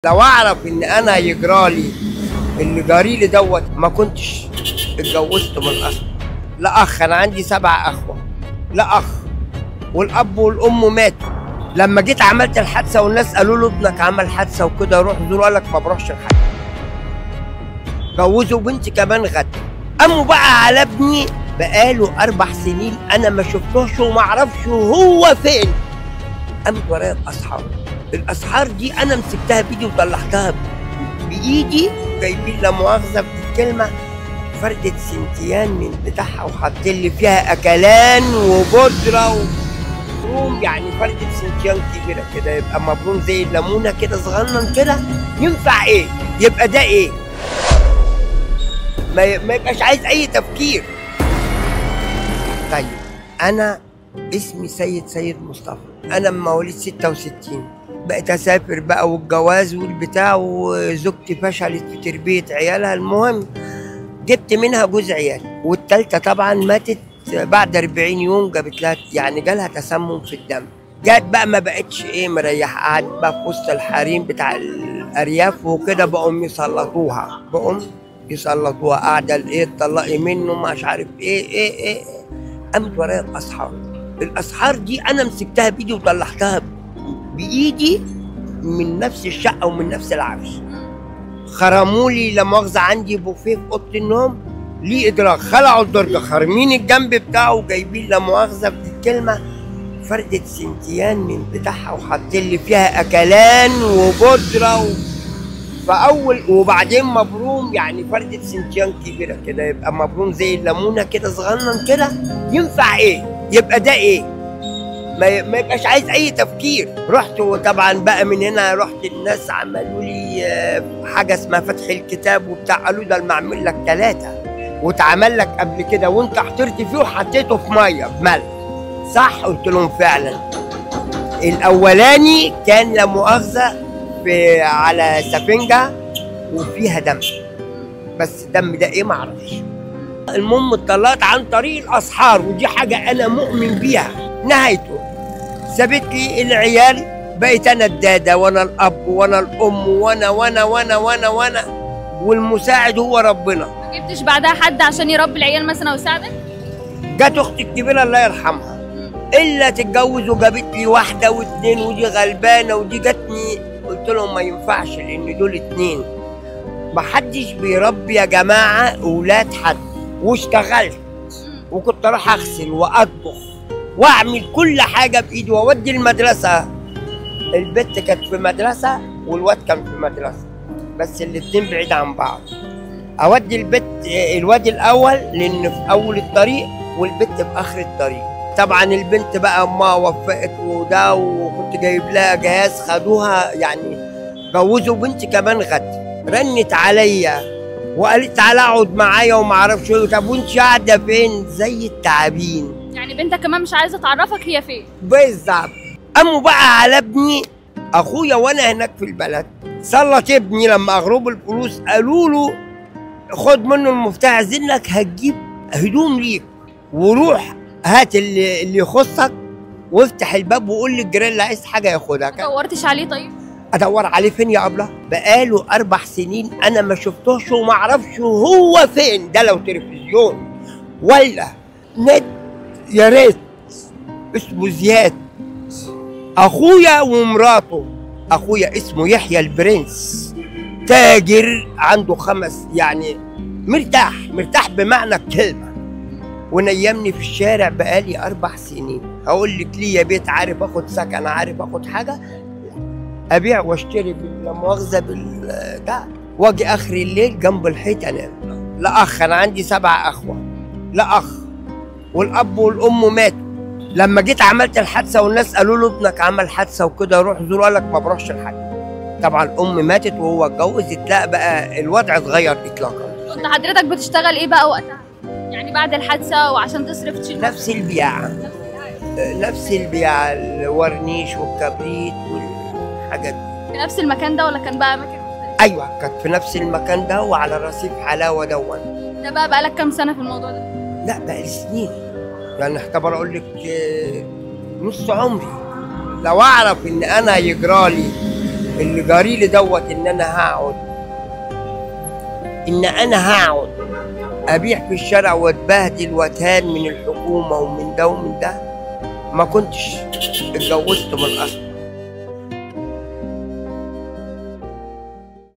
لو اعرف ان انا يجرالي اللي جاريلي دوت ما كنتش اتجوزت من اصل لا اخ انا عندي سبع اخوه لا اخ والاب والام ماتوا لما جيت عملت الحادثه والناس قالوا له ابنك عمل حادثه وكده روح زور قال لك ما بروحش الحادثه جوزوا بنتي كمان غدا قاموا بقى على ابني بقاله اربع سنين انا ما شفتوش وما اعرفش هو فين قامت ورايا الاسحار الاسحار دي انا مسكتها بايدي وطلعتها بايدي جايبين لا مؤاخذه في الكلمه فردة سنتيان من بتاعها وحاطين لي فيها اكلان وبودره ومبروم يعني فردة سنتيان كبيره كده يبقى مبروم زي الليمونه كده صغنن كده ينفع ايه؟ يبقى ده ايه؟ ما ي- ما يبقاش عايز اي تفكير طيب انا اسمي سيد سيد مصطفى انا من مواليد 66 بقيت اسافر بقى والجواز والبتاع وزوجتي فشلت في تربيه عيالها المهم جبت منها جوز عيال والتالتة طبعا ماتت بعد 40 يوم جابت لها يعني جالها تسمم في الدم جت بقى ما بقتش ايه مريحه قعدت بقى في وسط الحريم بتاع الارياف وكده بقوا يسلطوها بقوا يسلطوها قاعده الايه تطلقي منه مش عارف ايه ايه ايه, إيه. قامت ورايا الاسحار الاسحار دي انا مسكتها بايدي وطلعتها بايدي من نفس الشقه ومن نفس العفش خرموا لي لا مؤاخذه عندي بوفيه في اوضه النوم ليه ادراك خلعوا الدرج خارمين الجنب بتاعه وجايبين لا مؤاخذه في الكلمه فردة سنتيان من بتاعها وحاطين لي فيها اكلان وبودره و... فاول وبعدين مبروم يعني فردة سنتيان كبيره كده يبقى مبروم زي الليمونه كده صغنن كده ينفع ايه؟ يبقى ده ايه؟ ما ي- ما يبقاش عايز اي تفكير رحت وطبعا بقى من هنا رحت الناس عملوا لي آه، حاجه اسمها فتح الكتاب وبتاع قالوا ده المعمل لك ثلاثه واتعمل لك قبل كده وانت احترت فيه وحطيته في ميه بملح صح قلت لهم فعلا الاولاني كان لا مؤاخذه في على سفنجه وفيها دم بس الدم ده ايه معرفش المهم اتطلقت عن طريق الاسحار ودي حاجه انا مؤمن بيها نهايته سابت لي العيال بقيت انا الداده وانا الاب وانا الام وانا وانا وانا وانا وانا والمساعد هو ربنا ما جبتش بعدها حد عشان يربي العيال مثلا ويساعدك جت اختي الكبيره الله يرحمها الا تتجوز وجابت لي واحده واثنين ودي غلبانه ودي جاتني قلت لهم ما ينفعش لان دول اتنين ما حدش بيربي يا جماعه اولاد حد واشتغلت وكنت اروح اغسل واطبخ واعمل كل حاجه بايدي واودي المدرسه البت كانت في مدرسه والواد كان في مدرسه بس الاتنين بعيد عن بعض اودي البت الواد الاول لان في اول الطريق والبت في اخر الطريق طبعا البنت بقى امها وفقت وده وكنت جايب لها جهاز خدوها يعني جوزوا بنتي كمان غد رنت عليا وقالت تعالى اقعد معايا وما اعرفش ايه طب وانت قاعده فين زي التعابين يعني بنتك كمان مش عايزه تعرفك هي فين بالظبط قاموا بقى على ابني اخويا وانا هناك في البلد سلط ابني لما اغرب الفلوس قالوا له خد منه المفتاح عايزين لك هتجيب هدوم ليك وروح هات اللي, اللي يخصك وافتح الباب وقول للجيران اللي عايز حاجه ياخدها ما كان دورتش عليه طيب ادور عليه فين يا ابله بقاله اربع سنين انا ما شفتوش وما اعرفش هو فين ده لو تلفزيون ولا نت يا ريت اسمه زياد اخويا ومراته اخويا اسمه يحيى البرنس تاجر عنده خمس يعني مرتاح مرتاح بمعنى الكلمه ونيمني في الشارع بقالي اربع سنين هقول لك ليه بيت عارف اخد سكن عارف اخد حاجه ابيع واشتري لا مؤاخذه بال ده واجي اخر الليل جنب الحيط انام لا اخ انا عندي سبع اخوه لا اخ والاب والام ماتوا لما جيت عملت الحادثه والناس قالوا له ابنك عمل حادثه وكده روح زور قال لك ما بروحش الحادثه طبعا الام ماتت وهو اتجوز اتلاقى بقى الوضع اتغير اطلاقا كنت حضرتك بتشتغل ايه بقى وقتها يعني بعد الحادثه وعشان تصرف تشيل نفس البيعه نفس البيعه الورنيش والكبريت والحاجات دي في نفس المكان ده ولا كان بقى مكان مختلف؟ ايوه كانت في نفس المكان ده وعلى رصيف حلاوه دون ده بقى بقالك كام سنه في الموضوع ده لا بقى لي سنين يعني اعتبر اقول لك آه، نص عمري لو اعرف ان انا يجرالي اللي جاري لي دوت ان انا هقعد ان انا هقعد ابيع في الشارع واتبهدل واتهان من الحكومه ومن ده ومن ده ما كنتش اتجوزت من الاصل